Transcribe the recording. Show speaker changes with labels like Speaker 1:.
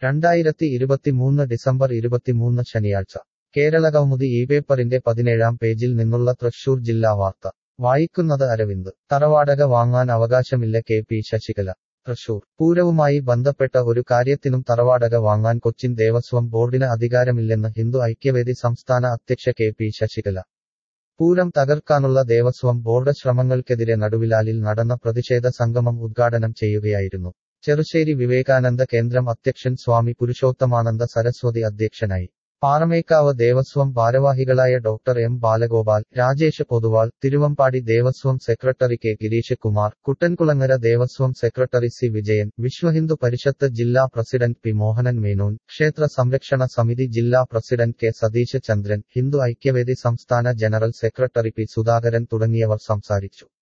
Speaker 1: രണ്ടായിരത്തി ഇരുപത്തിമൂന്ന് ഡിസംബർ ഇരുപത്തിമൂന്ന് ശനിയാഴ്ച കേരള കൗമുദി ഈ പേപ്പറിന്റെ പതിനേഴാം പേജിൽ നിന്നുള്ള തൃശൂർ ജില്ലാ വാർത്ത വായിക്കുന്നത് അരവിന്ദ് തറവാടക വാങ്ങാൻ അവകാശമില്ല കെ പി ശശികല തൃശൂർ പൂരവുമായി ബന്ധപ്പെട്ട ഒരു കാര്യത്തിനും തറവാടക വാങ്ങാൻ കൊച്ചിൻ ദേവസ്വം ബോർഡിന് അധികാരമില്ലെന്ന് ഹിന്ദു ഐക്യവേദി സംസ്ഥാന അധ്യക്ഷ കെ പി ശശികല പൂരം തകർക്കാനുള്ള ദേവസ്വം ബോർഡ് ശ്രമങ്ങൾക്കെതിരെ നടുവിലാലിൽ നടന്ന പ്രതിഷേധ സംഗമം ഉദ്ഘാടനം ചെയ്യുകയായിരുന്നു ചെറുശ്ശേരി വിവേകാനന്ദ കേന്ദ്രം അധ്യക്ഷൻ സ്വാമി പുരുഷോത്തമാനന്ദ സരസ്വതി അധ്യക്ഷനായി പാറമേക്കാവ് ദേവസ്വം ഭാരവാഹികളായ doctor M Balagopal Rajesh Poduval Thiruvambadi Devaswom secretary K Girish Kumar Kuttankulangara Devaswom secretary C Vijayan Vishwa Hindu Parishad ജില്ലാ പ്രസിഡന്റ് പി മോഹനൻ മേനോൻ ക്ഷേത്ര സംരക്ഷണ സമിതി ജില്ലാ പ്രസിഡന്റ് കെ സതീശ് ചന്ദ്രൻ ഹിന്ദു ഐക്യവേദി സംസ്ഥാന ജനറൽ സെക്രട്ടറി പി സുധാകരൻ തുടങ്ങിയവർ സംസാരിച്ചു